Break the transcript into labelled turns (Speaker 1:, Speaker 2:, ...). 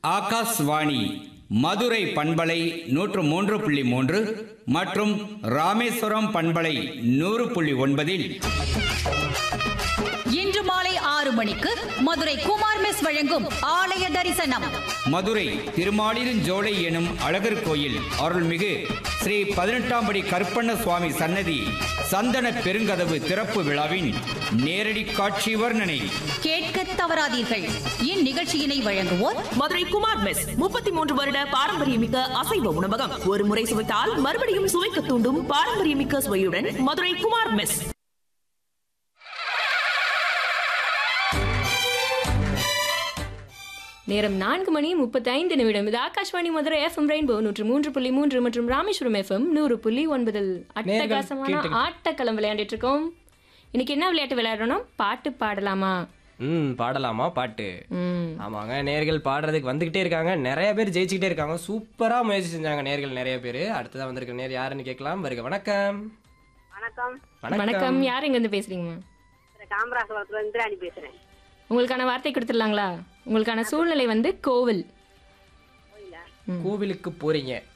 Speaker 1: ஆகாஷ்வாணி மதுரை பண்பலை நூற்று மூன்று புள்ளி மூன்று மற்றும் ராமேஸ்வரம் பண்பலை நூறு புள்ளி ஒன்பதில்
Speaker 2: இன்று மாலை ஆறு மணிக்கு மதுரை குமார் மெஸ் வழங்கும் ஆலய தரிசனம்
Speaker 1: மதுரை திருமாலிருஞ்சோலை எனும் அழகர் கோயில் அருள்மிகு ஸ்ரீ பதினெட்டாம் படி கருப்பண்ண சுவாமி சன்னதி சந்தன பெருங்கதவு திறப்பு விழாவின் நேரடி காட்சி வர்ணனை
Speaker 2: கேட்க தவறாதீர்கள் இந்நிகழ்ச்சியினை வழங்குவோர்
Speaker 3: மதுரை குமார் மெஸ் முப்பத்தி மூன்று வருட பாரம்பரியமிக்க அசைவ உணவகம் ஒரு முறை சுவைத்தால் மறுபடியும் சுவைக்க தூண்டும் பாரம்பரியமிக்க சுவையுடன் மதுரை குமார் மெஸ்
Speaker 4: நேரம் நான்கு மணி முப்பத்தைந்து நிமிடம் இது ஆகாஷ்வாணி மதுரை எஃப்எம் ரெயின்போ நூற்று மூன்று புள்ளி மூன்று மற்றும் ராமேஸ்வரம் எஃப்எம் நூறு புள்ளி ஒன்பதில் அட்டகாசமான
Speaker 5: கேட்டுக்கிட்டு-
Speaker 4: ஆட்டக்களம் விளையாண்டுட்டு இருக்கோம் இன்னைக்கு என்ன விளையாட்டு விளையாடணும் பாட்டு பாடலாமா
Speaker 5: ம் பாடலாமா பாட்டு
Speaker 4: ம்
Speaker 5: ஆமாங்க நேர்கள் பாடுறதுக்கு வந்துகிட்டே இருக்காங்க நிறைய பேர் ஜெயிச்சுக்கிட்டே இருக்காங்க சூப்பரா முயற்சி செஞ்சாங்க நேர்கள் நிறைய பேர் அடுத்ததா வந்திருக்க நேர் யாருன்னு கேட்கலாம் வருக வணக்கம்
Speaker 6: வணக்கம்
Speaker 4: வணக்கம் யார் எங்க இருந்து பேசுறீங்க
Speaker 6: நான் காமராசபுரத்துல இந்திராணி பேசுறேன்
Speaker 4: உங்களுக்கான வார்த்தை கொடுத்துடலாங்களா உங்களுக்கான சூழ்நிலை வந்து கோவில்
Speaker 5: கோவிலுக்கு போறீங்க